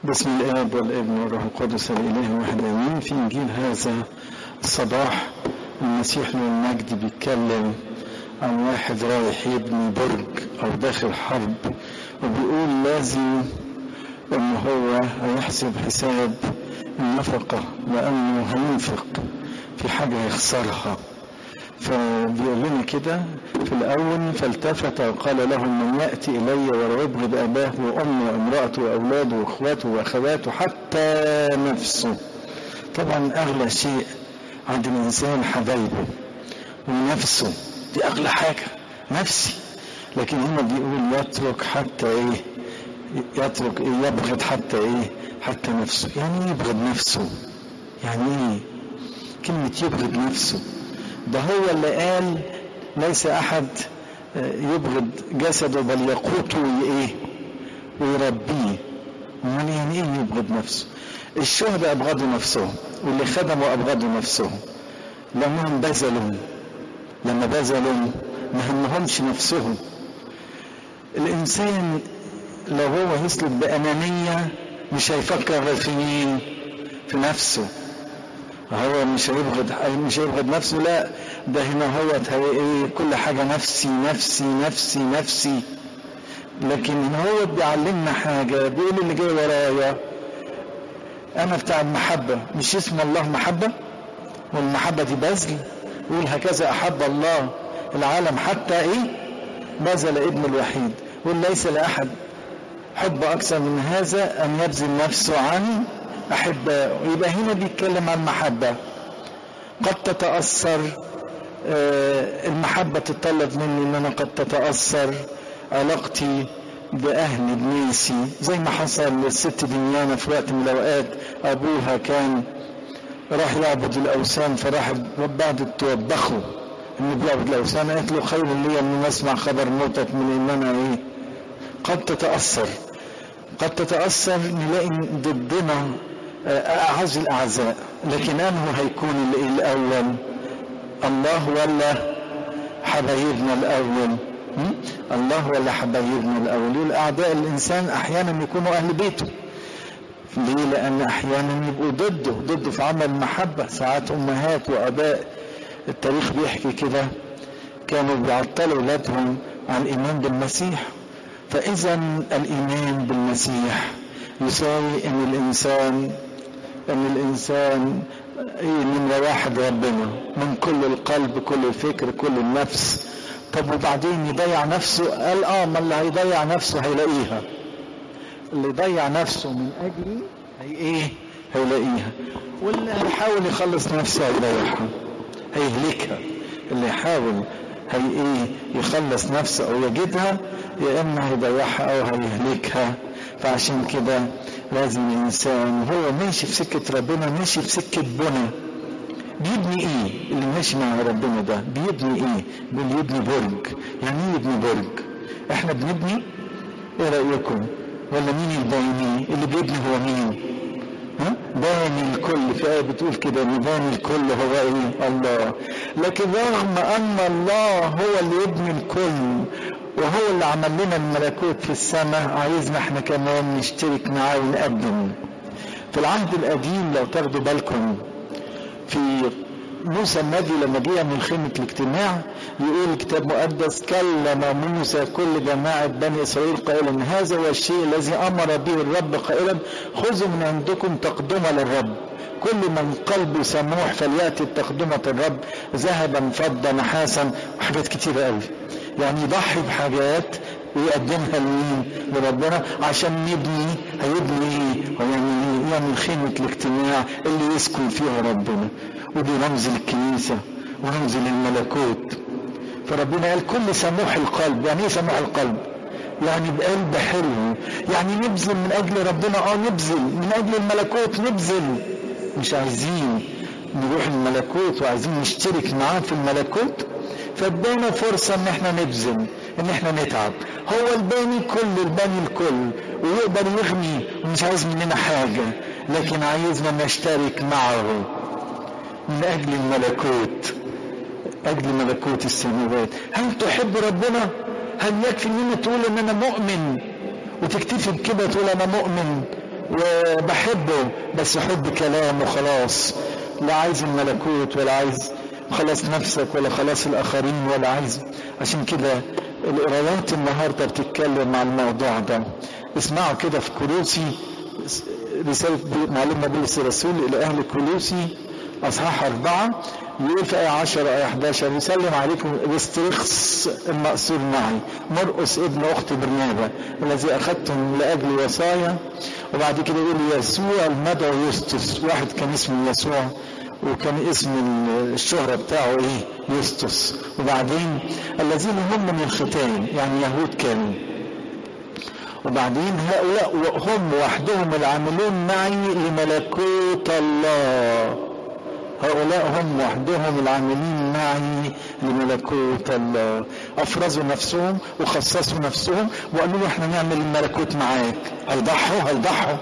بسم الآب والابن والروح القدس الإله واحد آمين في إنجيل هذا الصباح المسيح له المجد بيتكلم عن واحد رايح يبني برج أو داخل حرب وبيقول لازم إن هو هيحسب حساب النفقة لأنه هينفق في حاجة يخسرها فبيقول لنا كده في الأول فالتفت وقال لهم من يأتي إلي ولا يبغض أباه وأمه وامرأته وأولاده وإخواته وأخواته حتى نفسه طبعا أغلى شيء عند الإنسان حبايبه ونفسه دي أغلى حاجة نفسي لكن هنا بيقول يترك حتى إيه يترك إيه يبغض حتى إيه حتى نفسه يعني إيه يبغض نفسه يعني إيه كلمة يبغض نفسه ده هو اللي قال ليس احد يبغض جسده بل يقوته ايه ويربيه امال يعني ايه يبغض نفسه الشهداء ابغضوا نفسهم واللي خدموا ابغضوا نفسهم لانهم بذلوا لما بذلوا ما همهمش نفسهم الانسان لو هو يسلك بانانيه مش هيفكر غير في مين في نفسه هو مش هيبغض مش هيبغض نفسه لا ده هنا هو ايه كل حاجة نفسي نفسي نفسي نفسي لكن هو بيعلمنا حاجة بيقول اللي جاي ورايا أنا بتاع المحبة مش اسم الله محبة والمحبة دي بذل يقول هكذا أحب الله العالم حتى إيه بذل ابن الوحيد يقول ليس لأحد حب أكثر من هذا أن يبذل نفسه عن أحباء يبقى هنا بيتكلم عن محبة قد تتأثر المحبة تطلب مني ان انا قد تتأثر علاقتي بأهل بنيسي زي ما حصل للست دنيانا في وقت من الأوقات أبوها كان راح يعبد الأوثان فراح بعد توبخه إنه بيعبد الأوثان قالت له خير لي إن نسمع خبر موتك من إن أنا إيه قد تتأثر قد تتأثر نلاقي ضدنا أعز الأعزاء لكن أنه هيكون الأول الله ولا حبايبنا الأول الله ولا حبايبنا الأول أعداء الإنسان أحيانا يكونوا أهل بيته ليه لأن أحيانا يبقوا ضده ضده في عمل المحبة ساعات أمهات وأباء التاريخ بيحكي كده كانوا بيعطلوا أولادهم عن الإيمان بالمسيح فإذا الإيمان بالمسيح يساوي أن الإنسان أن الإنسان نمرة واحد ربنا من كل القلب كل الفكر كل النفس طب وبعدين يضيع نفسه قال اه ما اللي هيضيع نفسه هيلاقيها اللي يضيع نفسه من اجلي هي ايه هيلاقيها واللي هيحاول يخلص نفسه هيضيعها هيهلكها اللي يحاول هي ايه يخلص نفسه او يجدها يا اما هيضيعها او هيهلكها فعشان كده لازم الانسان وهو ماشي في سكه ربنا ماشي في سكه بنى بيبني ايه اللي ماشي مع ربنا ده بيبني ايه بيقول يبني برج يعني ايه يبني برج احنا بنبني ايه رايكم ولا مين البايني اللي بيبني هو مين ها باني الكل في آية بتقول كده ان باني الكل هو ايه الله لكن رغم ان الله هو اللي يبني الكل وهو اللي عمل لنا الملكوت في السماء عايزنا احنا كمان نشترك معاه ونقدم في العهد القديم لو تاخدوا بالكم في موسى النبي لما جه من خيمة الاجتماع يقول الكتاب المقدس كلم موسى كل جماعة بني إسرائيل قائلا هذا هو الشيء الذي أمر به الرب قائلا خذوا من عندكم تقدمة للرب كل من قلبه سموح فليأتي تقدمة الرب ذهبا فضة نحاسا وحاجات كتيرة قوي يعني يضحي بحاجات ويقدمها لمين لربنا عشان نبني هيبني ايه يعني يعمل خيمة الاجتماع اللي يسكن فيها ربنا ودي رمز للكنيسة ورمز للملكوت فربنا قال كل سموح القلب يعني ايه سموح القلب يعني بقلب حلو يعني نبذل من اجل ربنا اه نبذل من اجل الملكوت نبذل مش عايزين نروح الملكوت وعايزين نشترك معاه في الملكوت فادانا فرصة ان احنا نبذل ان احنا نتعب هو الباني كل الباني الكل ويقدر يغني ومش عايز مننا حاجة لكن عايزنا نشترك معه من اجل الملكوت اجل ملكوت السماوات هل تحب ربنا هل يكفي ان تقول ان انا مؤمن وتكتفي بكده تقول انا مؤمن وبحبه بس حب كلام وخلاص لا عايز الملكوت ولا عايز خلاص نفسك ولا خلاص الاخرين ولا عايز عشان كده القرايات النهارده بتتكلم عن الموضوع ده اسمعوا كده في كولوسي رسالة معلمنا بولس الرسول إلى أهل كولوسي أصحاح أربعة يقول في آية 10 آية 11 يسلم عليكم الاسترخص المأسور معي مرقس ابن أخت برنابا الذي أخذتم لأجل وصايا وبعد كده يقول يسوع المدعو يوستس واحد كان اسمه يسوع وكان اسم الشهرة بتاعه ايه يوستس وبعدين الذين هم من الختان يعني يهود كانوا وبعدين هؤلاء هم وحدهم العاملون معي لملكوت الله هؤلاء هم وحدهم العاملين معي لملكوت الله افرزوا نفسهم وخصصوا نفسهم وقالوا له احنا نعمل الملكوت معاك هيضحوا هيضحوا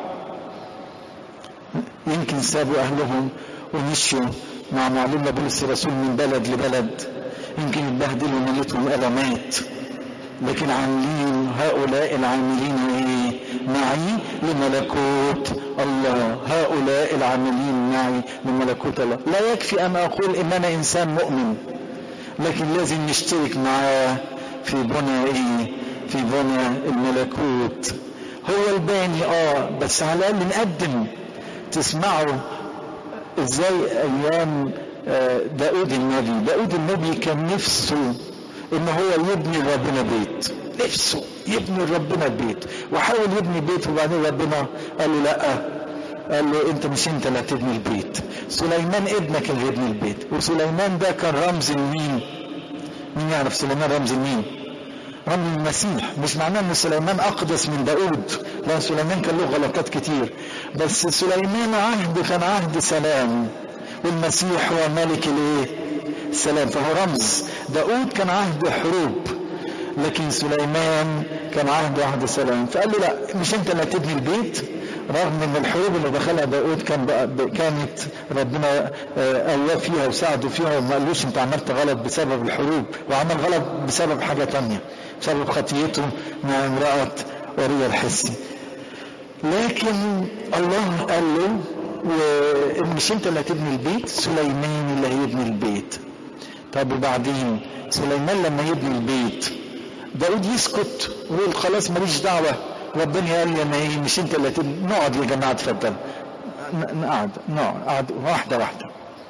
يمكن سابوا اهلهم ومشوا مع معلم بولس الرسول من بلد لبلد يمكن يتبهدلوا ونيتهم ألمات لكن عاملين هؤلاء العاملين ايه معي لملكوت الله هؤلاء العاملين معي لملكوت الله لا يكفي ان اقول ان انا انسان مؤمن لكن لازم نشترك معاه في بنى ايه في بنى الملكوت هو الباني اه بس على الاقل نقدم تسمعوا ازاي ايام داود النبي داود النبي كان نفسه ان هو يبني ربنا بيت نفسه يبني ربنا بيت وحاول يبني بيت وبعدين ربنا قال له لا قال له انت مش انت اللي هتبني البيت سليمان ابنك اللي يبني البيت وسليمان ده كان رمز لمين مين يعرف سليمان رمز لمين رمز المسيح مش معناه ان سليمان اقدس من داود لان سليمان كان له غلطات كتير بس سليمان عهد كان عهد سلام والمسيح هو ملك الايه السلام فهو رمز داود كان عهد حروب لكن سليمان كان عهد عهد سلام فقال له لا مش انت اللي هتبني البيت رغم ان الحروب اللي دخلها داود كان كانت ربنا قواه فيها وساعده فيها وما قالوش انت عملت غلط بسبب الحروب وعمل غلط بسبب حاجه تانية بسبب خطيته مع امراه وريا الحسي لكن الله قال له مش انت اللي هتبني البيت سليمان اللي هيبني البيت طب وبعدين سليمان لما يبني البيت داود يسكت ويقول خلاص ماليش دعوه ربنا قال لي انا ايه مش انت اللي هتبني نقعد يا جماعه اتفضل نقعد نقعد واحده واحده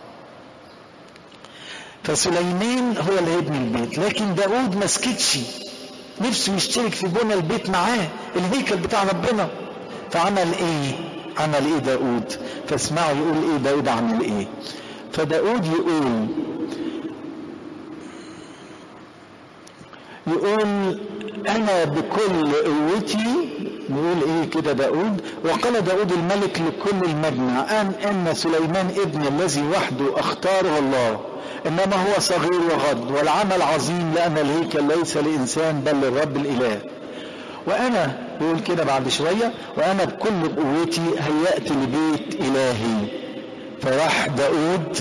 فسليمان هو اللي هيبني البيت لكن داود ما سكتش نفسه يشترك في بنى البيت معاه الهيكل بتاع ربنا فعمل ايه عمل ايه داود فاسمعوا يقول ايه داود عمل ايه فداود يقول يقول انا بكل قوتي نقول ايه كده داود وقال داود الملك لكل المجمع ان ان سليمان ابن الذي وحده اختاره الله انما هو صغير وغض والعمل عظيم لان الهيكل ليس لانسان بل للرب الاله وانا يقول كده بعد شويه وانا بكل قوتي هيأت لبيت الهي فراح داود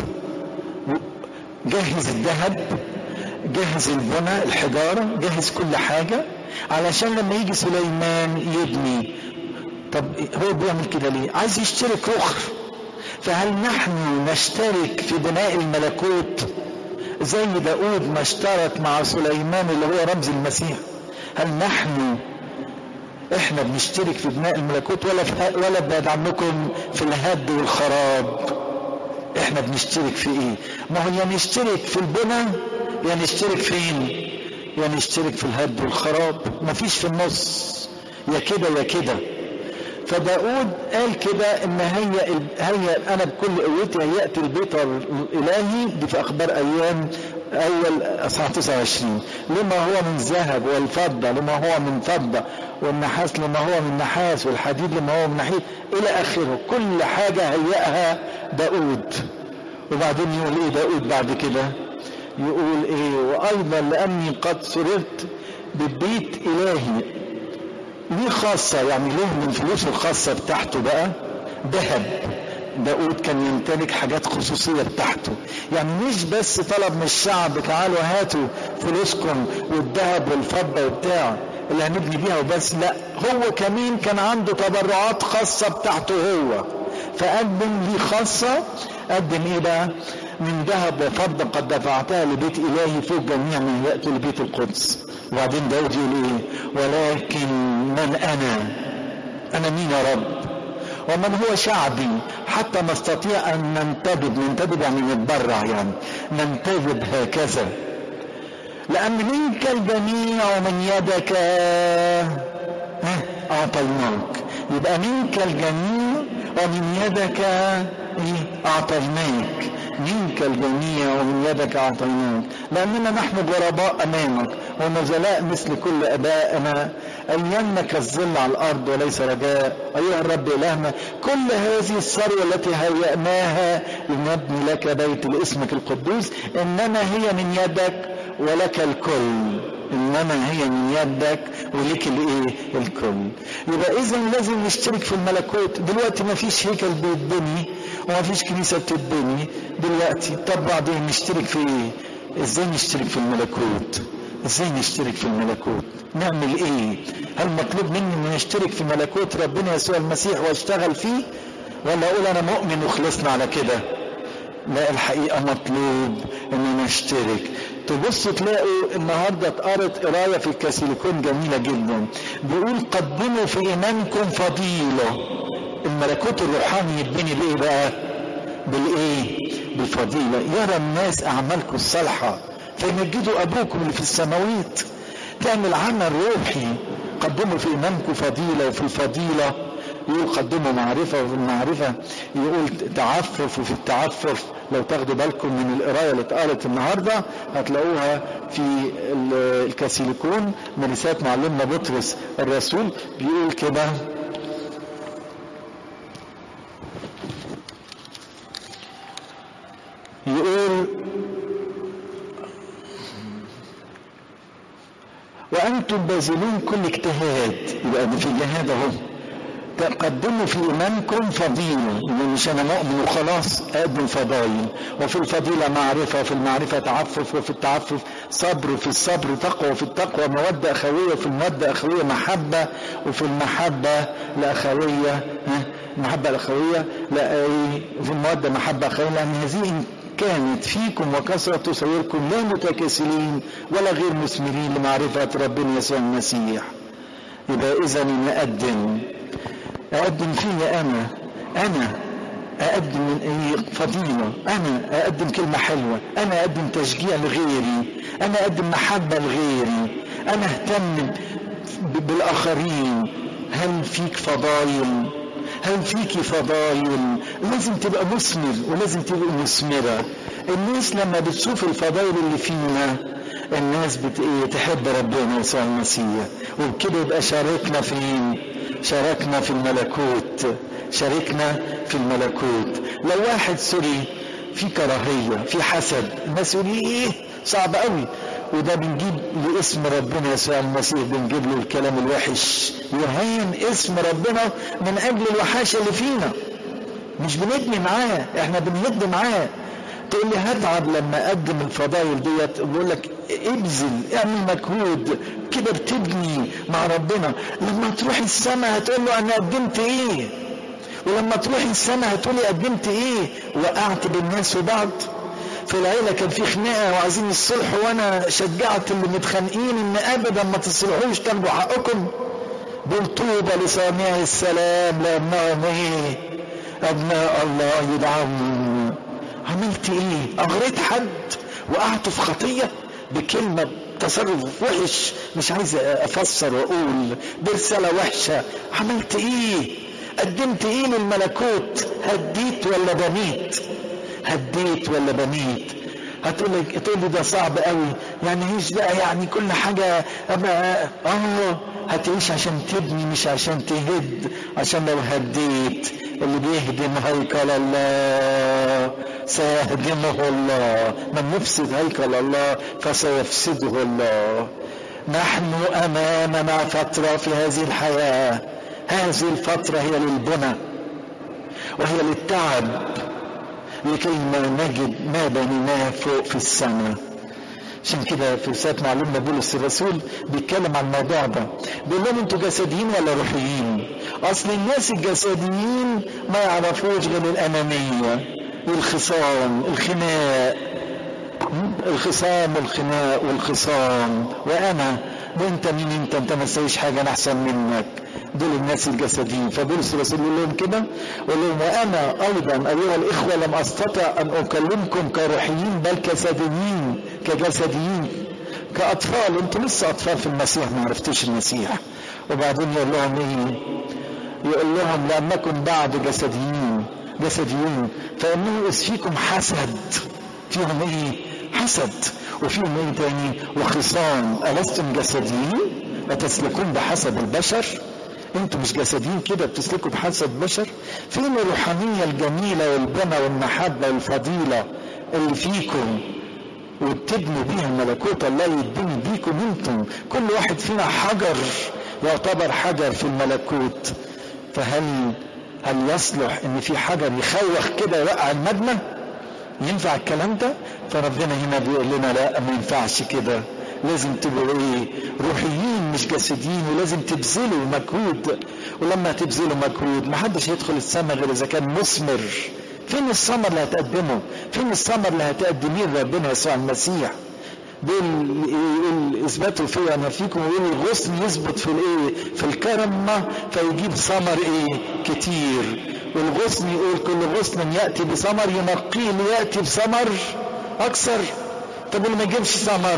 جهز الذهب جهز البنى الحجارة جهز كل حاجة علشان لما يجي سليمان يبني طب هو بيعمل كده ليه عايز يشترك رخر فهل نحن نشترك في بناء الملكوت زي داود ما اشترك مع سليمان اللي هو رمز المسيح هل نحن احنا بنشترك في بناء الملكوت ولا في ولا بعد عنكم في الهد والخراب احنا بنشترك في ايه ما هو يا نشترك في البنى يا نشترك فين يا نشترك في الهد والخراب مفيش في النص يا كده يا كده فداود قال كده ان هي هي انا بكل قوتي هيأتي البيت الالهي دي في اخبار ايام اول اصحاح 29 لما هو من ذهب والفضه لما هو من فضه والنحاس لما هو من نحاس والحديد لما هو من حديد الى اخره كل حاجه هيأها داود وبعدين يقول ايه داود بعد كده يقول ايه وايضا لاني قد سررت ببيت الهي ليه خاصة يعني له من فلوسه الخاصة بتاعته بقى ذهب داود كان يمتلك حاجات خصوصية بتاعته يعني مش بس طلب من الشعب تعالوا هاتوا فلوسكم والذهب والفضة وبتاع اللي هنبني بيها وبس لا هو كمان كان عنده تبرعات خاصة بتاعته هو فقدم لي خاصة قدم ايه بقى من ذهب وفضة قد دفعتها لبيت إلهي فوق جميع من يأتوا لبيت القدس وبعدين داود يقول ايه ولكن من أنا أنا مين يا رب ومن هو شعبي حتى نستطيع أن ننتدب ننتدب يعني نتبرع يعني ننتدب هكذا لأن منك الجميع ومن يدك أعطيناك يبقى منك الجميع ومن يدك أعطيناك منك الجميع ومن يدك أعطيناك لأننا نحن غرباء أمامك ونزلاء مثل كل أبائنا أيامنا كالظل على الأرض وليس رجاء أيها الرب إلهنا كل هذه الثروة التي هيأناها لنبني لك بيت لاسمك القدوس إنما هي من يدك ولك الكل انما هي من يدك ولك الايه الكل يبقى اذا لازم نشترك في الملكوت دلوقتي ما فيش هيكل بيتبني وما فيش كنيسه بتتبني دلوقتي طب بعدين نشترك في ايه ازاي نشترك في الملكوت ازاي نشترك في الملكوت نعمل ايه هل مطلوب مني ان نشترك في ملكوت ربنا يسوع المسيح واشتغل فيه ولا اقول انا مؤمن وخلصنا على كده لا الحقيقة مطلوب ان نشترك تبص تلاقوا النهاردة اتقرت قراية في الكاسيليكون جميلة جدا بيقول قدموا في ايمانكم فضيلة الملكوت الروحاني يتبني بايه بقى بالايه بالفضيلة يرى الناس اعمالكم الصالحة فيمجدوا ابوكم اللي في السماوات تعمل عمل روحي قدموا في ايمانكم فضيلة وفي الفضيلة يقول قدموا معرفة وفي المعرفة يقول تعفف وفي التعفف لو تاخدوا بالكم من القراية اللي اتقالت النهاردة هتلاقوها في الكاسيليكون من رسالة معلمنا بطرس الرسول بيقول كده يقول وأنتم باذلون كل اجتهاد يبقى ده في جهاد أهو تقدموا في ايمانكم فضيله يعني مش انا مؤمن وخلاص اقدم فضايل وفي الفضيله معرفه وفي المعرفه تعفف وفي التعفف صبر وفي الصبر تقوى وفي التقوى موده اخويه وفي الموده اخويه محبه وفي المحبه الاخويه المحبه الاخويه لا في الموده محبه اخويه لان هذه إن كانت فيكم وكثرة تصوركم لا متكاسلين ولا غير مثمرين لمعرفة ربنا يسوع المسيح يبقى إذا نقدم أقدم فيا أنا أنا أقدم من إيه فضيلة أنا أقدم كلمة حلوة أنا أقدم تشجيع لغيري أنا أقدم محبة لغيري أنا أهتم بالآخرين هل فيك فضايل هل فيكي فضايل لازم تبقى مثمر ولازم تبقى مثمرة الناس لما بتشوف الفضايل اللي فينا الناس بت ايه تحب ربنا يسوع المسيح وبكده يبقى شاركنا فين شاركنا في الملكوت شاركنا في الملكوت لو واحد سوري في كراهية في حسد الناس يقول ايه صعب قوي وده بنجيب لاسم ربنا يسوع المسيح بنجيب له الكلام الوحش يهين اسم ربنا من اجل الوحاشة اللي فينا مش بندمي معاه احنا بنهد معاه تقول لي هتعب لما اقدم الفضايل ديت بقول لك ابذل اعمل مجهود كده بتبني مع ربنا لما تروح السماء هتقول له انا قدمت ايه ولما تروح السماء هتقولي قدمت ايه وقعت بالناس في بعض في العيلة كان في خناقة وعايزين الصلح وانا شجعت اللي متخانقين ان ابدا ما تصلحوش تاخدوا حقكم دول طوبى لصانعي السلام لانهم ايه ابناء الله يدعمون عملت ايه اغريت حد وقعت في خطية بكلمة تصرف وحش مش عايز افسر واقول برسالة وحشة عملت ايه قدمت ايه للملكوت هديت ولا بنيت هديت ولا بنيت هتقول لي تقول لي ده صعب قوي يعني ايش بقى يعني كل حاجه ابقى اه هتعيش عشان تبني مش عشان تهد عشان لو هديت اللي بيهدم هيكل الله سيهدمه الله من يفسد هيكل الله فسيفسده الله نحن امامنا فتره في هذه الحياه هذه الفتره هي للبنى وهي للتعب لكي ما نجد ما بنيناه فوق في السماء عشان كده في رسالة معلمنا بولس الرسول بيتكلم عن الموضوع ده بيقول لهم انتوا جسديين ولا روحيين اصل الناس الجسديين ما يعرفوش غير الانانية والخصام الخناق الخصام والخناق والخصام وانا وانت مين انت انت ما تسويش حاجه انا احسن منك دول الناس الجسديين فبولس الرسول يقول لهم كده يقول لهم وانا ايضا ايها الاخوه لم استطع ان اكلمكم كروحيين بل كجسديين كجسديين كاطفال انتوا لسه اطفال في المسيح ما عرفتوش المسيح وبعدين يقول لهم ايه يقول لهم لانكم بعد جسديين جسديين فانه فيكم حسد فيهم ايه حسد وفيهم ايه تاني وخصام ألستم جسديين وتسلكون بحسب البشر انتوا مش جسديين كده بتسلكوا بحسب البشر فين الروحانية الجميلة والبنى والمحبة والفضيلة اللي فيكم وبتبنوا بيها ملكوت الله يتبني بيكم انتم كل واحد فينا حجر يعتبر حجر في الملكوت فهل هل يصلح ان في حجر يخوخ كده يوقع المبنى ينفع الكلام ده فربنا هنا بيقول لنا لا ما ينفعش كده لازم تبقوا ايه روحيين مش جسديين ولازم تبذلوا مجهود ولما تبذلوا مجهود محدش هيدخل السماء غير اذا كان مثمر فين الثمر اللي هتقدمه فين الثمر اللي هتقدميه لربنا يسوع المسيح دول يقول اثبتوا في انا فيكم ويقول الغصن يثبت في الايه في الكرمه فيجيب ثمر ايه كتير والغصن يقول كل غصن ياتي بثمر ينقيه لياتي بثمر اكثر طب اللي ما يجيبش ثمر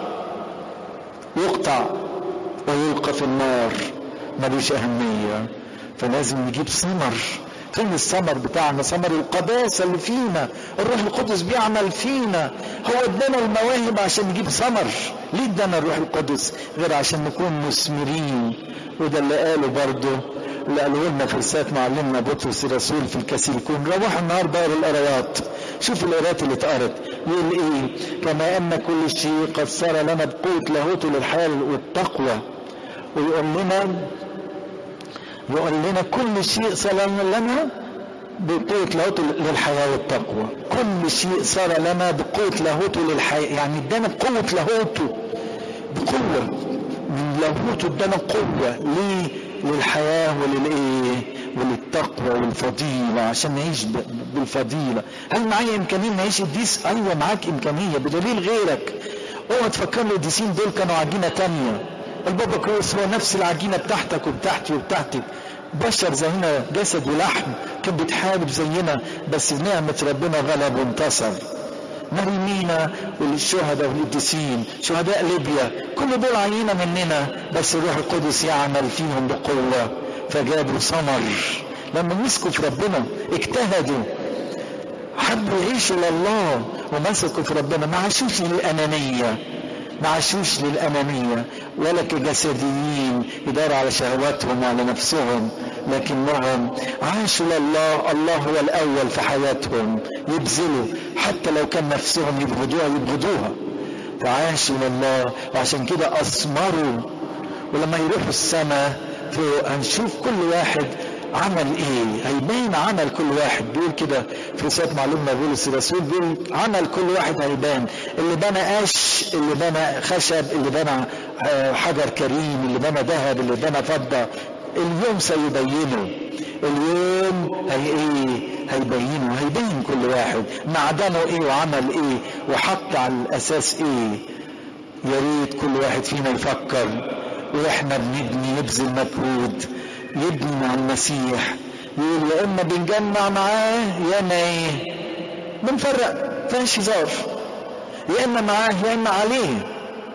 يقطع ويلقى في النار ملوش اهميه فلازم نجيب ثمر فين الثمر بتاعنا ثمر القداسه اللي فينا الروح القدس بيعمل فينا هو ادانا المواهب عشان نجيب ثمر ليه ادانا الروح القدس غير عشان نكون مثمرين وده اللي قاله برضه اللي قالوا لنا في رسالة معلمنا بطرس الرسول في الكاسيليكون روحوا النهارده اقروا القرايات شوفوا القرايات اللي اتقرت يقول ايه كما ان كل شيء قد صار لنا بقوة لاهوته للحياة والتقوى ويقول لنا يقول لنا كل شيء صار لنا بقوة لاهوته للحياة والتقوى كل شيء صار لنا بقوة لاهوته للحياة يعني ادانا بقوة لاهوته بقوة من لاهوته ادانا قوة ليه للحياة وللإيه وللتقوى والفضيلة عشان نعيش بالفضيلة هل معايا إمكانية نعيش الديس أيوة معاك إمكانية بدليل غيرك اوعى تفكر له الديسين دول كانوا عجينة تانية البابا كروس هو نفس العجينة بتاعتك وبتاعتي وبتاعتك بشر زينا جسد ولحم كان بتحارب زينا بس نعمة ربنا غلب وانتصر مريمينا والشهداء والقديسين شهداء ليبيا كل دول عينة مننا بس الروح القدس يعمل فيهم بقوة فجابوا ثمر لما مسكوا في ربنا اجتهدوا حبوا يعيشوا لله ومسكوا في ربنا ما عاشوش للأنانية ما عاشوش للأنانية ولا كجسديين يداروا على شهواتهم وعلى نفسهم لكنهم عاشوا لله الله هو الأول في حياتهم يبذلوا حتى لو كان نفسهم يبغضوها يبغضوها فعاشوا لله وعشان كده أثمروا ولما يروحوا السماء هنشوف كل واحد عمل ايه هيبان عمل كل واحد بيقول كده في رسالة معلومة بولس الرسول بيقول عمل كل واحد هيبان اللي بنى قش اللي بنى خشب اللي بنى حجر كريم اللي بنى ذهب اللي بنى فضة اليوم سيبينه اليوم هي ايه هيبينه هيبين كل واحد معدنه ايه وعمل ايه وحط على الاساس ايه يا ريت كل واحد فينا يفكر واحنا بنبني نبذل مجهود يبني مع المسيح يقول يا اما بنجمع معاه يا اما ايه بنفرق فيهاش هزار يا اما معاه يا اما عليه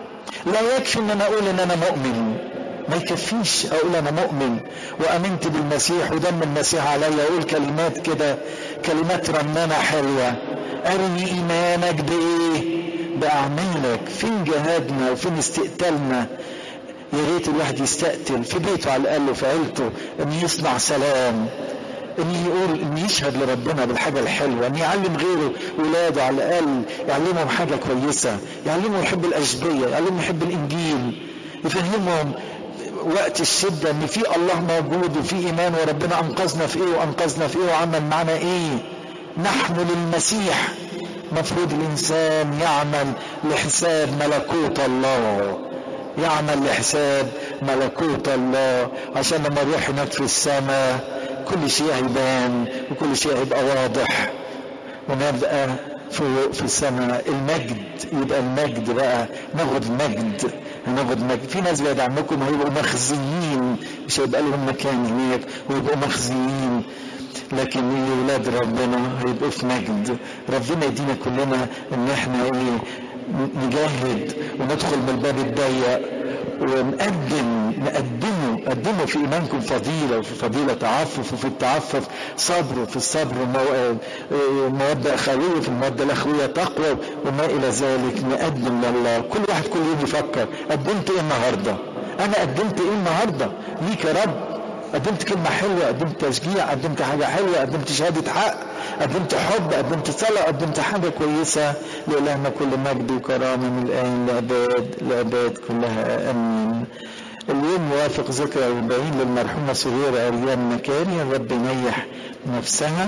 لا يكفي ان انا اقول ان انا مؤمن ما يكفيش اقول انا مؤمن وامنت بالمسيح ودم المسيح عليا اقول كلمات كده كلمات رنانه حلوه ارني ايمانك بايه باعمالك فين جهادنا وفين استقتالنا يا ريت الواحد يستقتل في بيته على الاقل وفي عيلته ان يصنع سلام ان يقول ان يشهد لربنا بالحاجه الحلوه ان يعلم غيره ولاده على الاقل يعلمهم حاجه كويسه يعلمهم يحب الاشبيه يعلمهم يحب الانجيل يفهمهم وقت الشده ان في الله موجود وفي ايمان وربنا انقذنا في ايه وانقذنا في ايه وعمل معنا ايه نحن للمسيح مفروض الإنسان يعمل لحساب ملكوت الله يعمل لحساب ملكوت الله عشان لما يروح هناك في السماء كل شيء هيبان وكل شيء هيبقى واضح ونبقى فوق في السماء المجد يبقى المجد بقى ناخد مجد هناخد مجد في ناس بعد عنكم هيبقوا مخزيين مش هيبقى لهم مكان هناك ويبقوا مخزيين لكن اللي ولاد ربنا هيبقوا في مجد ربنا يدينا كلنا ان احنا ايه نجاهد وندخل من الباب الضيق ونقدم نقدمه قدموا في ايمانكم فضيله وفي فضيله تعفف وفي التعفف صبر وفي الصبر موده اخويه في الموده الاخويه تقوى وما الى ذلك نقدم لله كل واحد كل يوم يفكر قدمت ايه النهارده انا قدمت ايه النهارده ليك يا رب قدمت كلمة حلوة قدمت تشجيع قدمت حاجة حلوة قدمت شهادة حق قدمت حب قدمت صلاة قدمت حاجة كويسة لإلهنا كل مجد وكرامة من الآن لأباد لأباد كلها آمين اليوم موافق ذكرى 40 للمرحومة سهيرة أريان مكاري الرب ينيح نفسها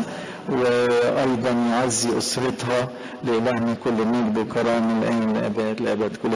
وأيضا يعزي أسرتها لإلهنا كل مجد وكرامة من الآن لأباد لأباد كلها